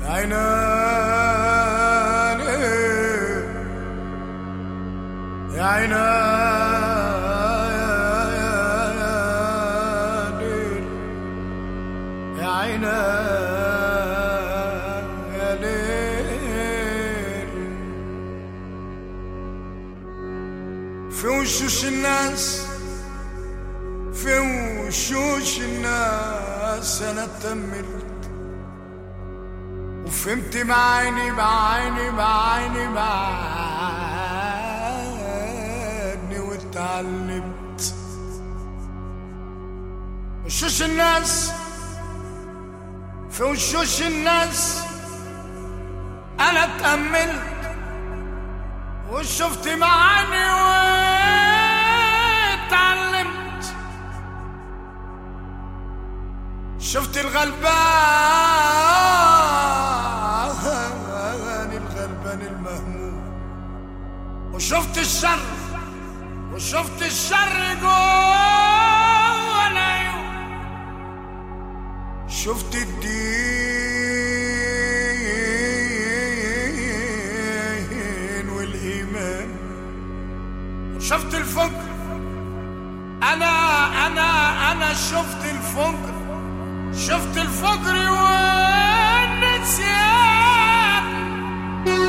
عيناني يا عيناني يا عينا يا ليل في وشوش الناس في وشوش الناس انا تملت وفهمت بعيني بعيني بعيني بعيني واتعلمت وشوش الناس في وشوش الناس انا اتأملت وشفت معاني واتعلمت شفت الغلبان الغلبان المهموم وشفت الشر وشفت الشر جوه العيون شفت الدين والإيمان وشفت الفجر أنا أنا أنا شفت الفجر شفت الفجر والنسيان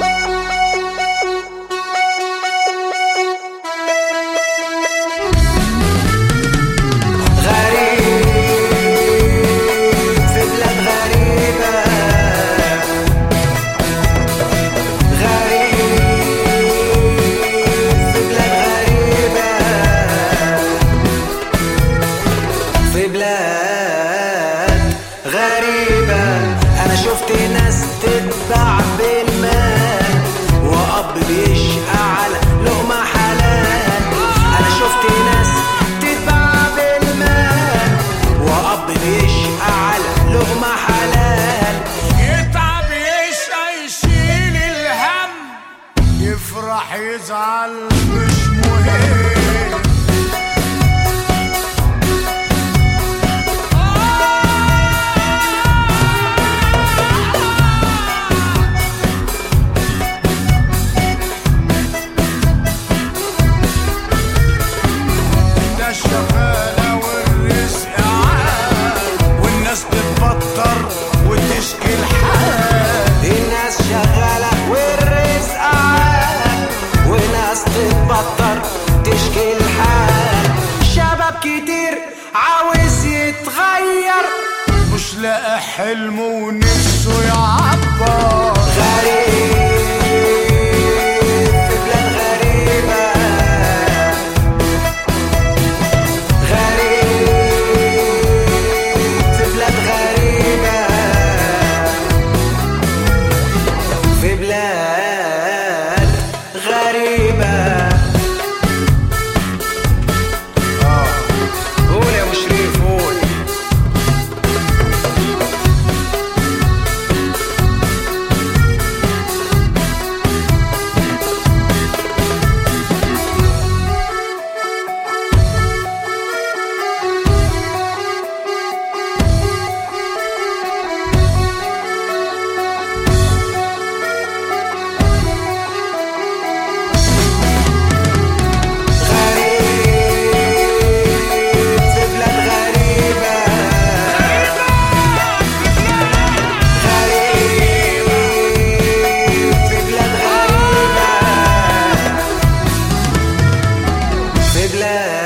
غريب في بلاد غريبة غريب في بلاد غريبة في بلاد غريبة أنا شفت ناس تتباع بالمال وأب بيشقى على لقمة حلال أنا شفت ناس تتباع بالمال وأب بيشقى على لقمة حلال يتعب يشقى يشيل الهم يفرح يزعل مش مهم ده الشغالة والرزق عال والناس بتبطر وتشكي الحال الناس شغالة والرزق عال وناس تتبطر تشكي الحال شباب كتير عاوز يتغير مش لاقي حلمه ونفسه يعبر غريب في بلاد غريبة غريب في بلاد غريبة في بلاد غريبة قول يا مشرف قول غريب في بلاد غريبة غريب في بلاد غريبة في بلاد